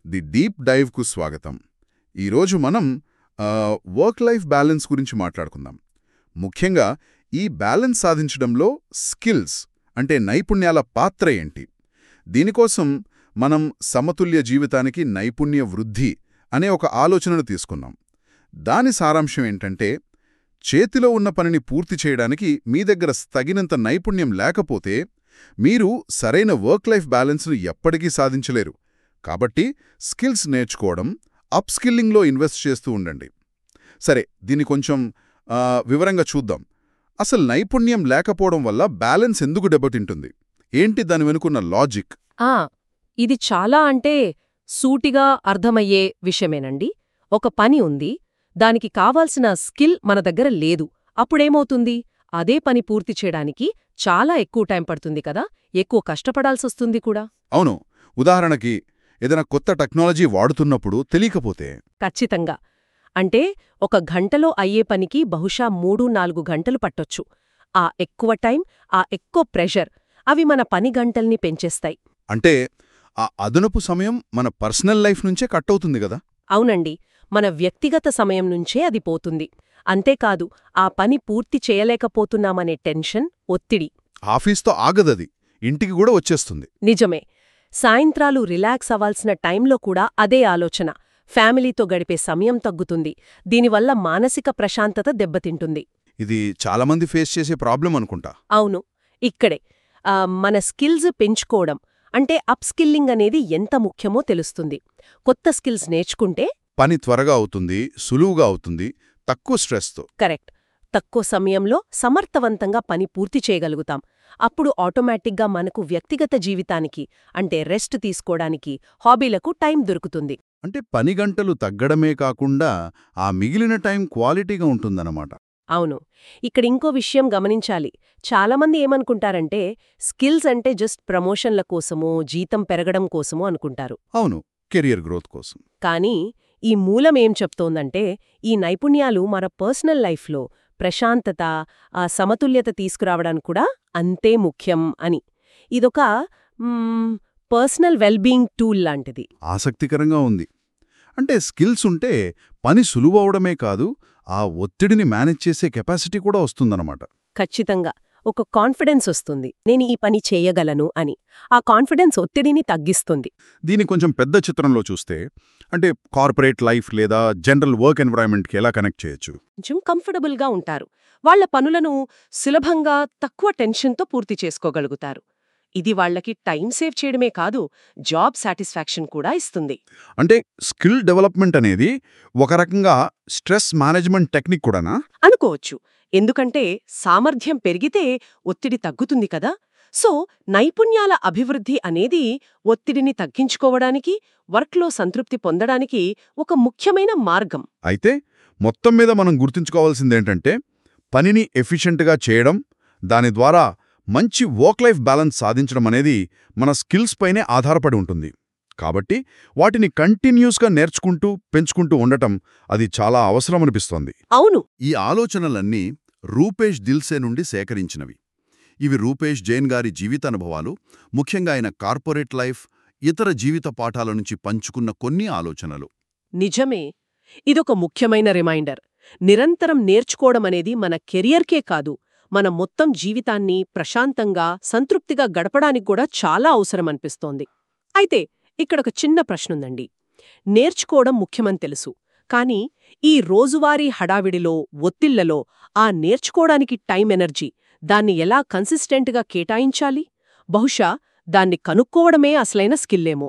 the deep డైవ్కు స్వాగతం ఈరోజు మనం ఆ, వర్క్ లైఫ్ బ్యాలెన్స్ గురించి మాట్లాడుకుందాం ముఖ్యంగా ఈ బ్యాలెన్స్ సాధించడంలో స్కిల్స్ అంటే నైపుణ్యాల పాత్ర ఏంటి దీనికోసం మనం సమతుల్య జీవితానికి నైపుణ్య వృద్ధి అనే ఒక ఆలోచనను తీసుకున్నాం దాని సారాంశం ఏంటంటే చేతిలో ఉన్న పనిని పూర్తి చేయడానికి మీ దగ్గర తగినంత నైపుణ్యం లేకపోతే మీరు సరైన వర్క్ లైఫ్ బ్యాలెన్స్ను ఎప్పటికీ సాధించలేరు కాబట్టి స్కిల్స్ నేర్చుకోవడం అప్ స్కిల్లింగ్లో ఇన్వెస్ట్ చేస్తూ ఉండండి సరే దీన్ని కొంచెం ఆ, వివరంగా చూద్దాం అసలు నైపుణ్యం లేకపోవడం వల్ల బ్యాలెన్స్ ఎందుకు దెబ్బతింటుంది ఏంటి దాని వెనుకున్న లాజిక్ ఆ ఇది చాలా అంటే సూటిగా అర్థమయ్యే విషయమేనండి ఒక పని ఉంది దానికి కావాల్సిన స్కిల్ మన దగ్గర లేదు అప్పుడేమవుతుంది అదే పని పూర్తి చేయడానికి చాలా ఎక్కువ టైం పడుతుంది కదా ఎక్కువ కష్టపడాల్సొస్తుంది కూడా అవును ఉదాహరణకి ఏదైనా కొత్త టెక్నాలజీ వాడుతున్నప్పుడు తెలియకపోతే ఖచ్చితంగా అంటే ఒక గంటలో అయ్యే పనికి బహుశా మూడు నాలుగు గంటలు పట్టొచ్చు ఆ ఎక్కువ టైం ఆ ఎక్కువ ప్రెషర్ అవి మన పని గంటల్ని పెంచేస్తాయి అంటే ఆ అదనపు సమయం మన పర్సనల్ లైఫ్ నుంచే కట్ అవుతుంది కదా అవునండి మన వ్యక్తిగత సమయం నుంచే అది పోతుంది అంతేకాదు ఆ పని పూర్తి చేయలేకపోతున్నామనే టెన్షన్ ఒత్తిడి ఆఫీస్తో ఆగదది ఇంటికి కూడా వచ్చేస్తుంది నిజమే సాయంత్రాలు రిలాక్స్ అవ్వాల్సిన టైంలో కూడా అదే ఆలోచన ఫ్యామిలీతో గడిపే సమయం తగ్గుతుంది దీనివల్ల మానసిక ప్రశాంతత దెబ్బతింటుంది ఇది చాలామంది ఫేస్ చేసే ప్రాబ్లం అనుకుంటా అవును ఇక్కడే ఆ, మన స్కిల్స్ పెంచుకోవడం అంటే అప్ స్కిల్లింగ్ అనేది ఎంత ముఖ్యమో తెలుస్తుంది కొత్త స్కిల్స్ నేర్చుకుంటే పని త్వరగా అవుతుంది సులువుగా అవుతుంది తక్కువ స్ట్రెస్తో కరెక్ట్ తక్కువ సమయంలో సమర్థవంతంగా పని పూర్తి చేయగలుగుతాం అప్పుడు ఆటోమేటిక్గా మనకు వ్యక్తిగత జీవితానికి అంటే రెస్ట్ తీసుకోవడానికి హాబీలకు టైం దొరుకుతుంది అంటే పని గంటలు తగ్గడమే కాకుండా ఆ మిగిలిన టైం క్వాలిటీగా ఉంటుందన్నమాట అవును ఇక్కడ ఇంకో విషయం గమనించాలి చాలామంది ఏమనుకుంటారంటే స్కిల్స్ అంటే జస్ట్ ప్రమోషన్ల కోసమో జీతం పెరగడం కోసమో అనుకుంటారు అవును కెరియర్ గ్రోత్ కోసం కానీ ఈ మూలం ఏం చెప్తోందంటే ఈ నైపుణ్యాలు మన పర్సనల్ లైఫ్లో ప్రశాంతత ఆ సమతుల్యత తీసుకురావడానికి కూడా అంతే ముఖ్యం అని ఇదొక మ్మ్, పర్సనల్ వెల్బీయింగ్ టూల్ లాంటిది ఆసక్తికరంగా ఉంది అంటే స్కిల్స్ ఉంటే పని సులువవడమే కాదు ఆ ఒత్తిడిని మేనేజ్ చేసే కెపాసిటీ కూడా వస్తుందన్నమాట ఖచ్చితంగా ఒక కాన్ఫిడెన్స్ వస్తుంది నేను ఈ పని చేయగలను అని ఆ కాన్ఫిడెన్స్ ఒత్తిడిని తగ్గిస్తుంది దీని కొంచెం పెద్ద చిత్రంలో చూస్తే అంటే కార్పొరేట్ లైఫ్ లేదా జనరల్ వర్క్ ఎన్విరాన్మెంట్కి ఎలా కనెక్ట్ చేయొచ్చు కొంచెం కంఫర్టబుల్గా ఉంటారు వాళ్ళ పనులను సులభంగా తక్కువ టెన్షన్తో పూర్తి చేసుకోగలుగుతారు ఇది వాళ్ళకి టైం సేవ్ చేయడమే కాదు జాబ్ సాటిస్ఫాక్షన్ కూడా ఇస్తుంది అంటే స్కిల్ డెవలప్మెంట్ అనేది ఒక రకంగా స్ట్రెస్ మేనేజ్మెంట్ టెక్నిక్ కూడానా అనుకోవచ్చు ఎందుకంటే సామర్థ్యం పెరిగితే ఒత్తిడి తగ్గుతుంది కదా సో నైపుణ్యాల అభివృద్ధి అనేది ఒత్తిడిని తగ్గించుకోవడానికి వర్క్లో సంతృప్తి పొందడానికి ఒక ముఖ్యమైన మార్గం అయితే మొత్తం మీద మనం గుర్తుంచుకోవాల్సిందేంటంటే పనిని ఎఫిషియెంట్గా చేయడం దాని ద్వారా మంచి వర్క్ లైఫ్ బ్యాలెన్స్ సాధించడం అనేది మన స్కిల్స్ పైనే ఆధారపడి ఉంటుంది కాబట్టి వాటిని కంటిన్యూస్గా నేర్చుకుంటూ పెంచుకుంటూ ఉండటం అది చాలా అవసరమనిపిస్తోంది అవును ఈ ఆలోచనలన్నీ రూపేష్ దిల్సే నుండి సేకరించినవి ఇవి రూపేష్ జైన్ గారి జీవితానుభవాలు ముఖ్యంగా ఆయన కార్పొరేట్ లైఫ్ ఇతర జీవిత పాఠాల నుంచి పంచుకున్న కొన్ని ఆలోచనలు నిజమే ఇదొక ముఖ్యమైన రిమైండర్ నిరంతరం నేర్చుకోవడం అనేది మన కెరియర్కే కాదు మన మొత్తం జీవితాన్ని ప్రశాంతంగా సంతృప్తిగా గడపడానికి కూడా చాలా అవసరమనిపిస్తోంది అయితే ఇక్కడొక చిన్న ప్రశ్నుందండి నేర్చుకోవడం ముఖ్యమని తెలుసు కానీ ఈ రోజువారీ హడావిడిలో ఒత్తిళ్లలో ఆ నేర్చుకోవడానికి టైం ఎనర్జీ దాన్ని ఎలా కన్సిస్టెంట్గా కేటాయించాలి బహుశా దాన్ని కనుక్కోవడమే అసలైన స్కిల్లేమో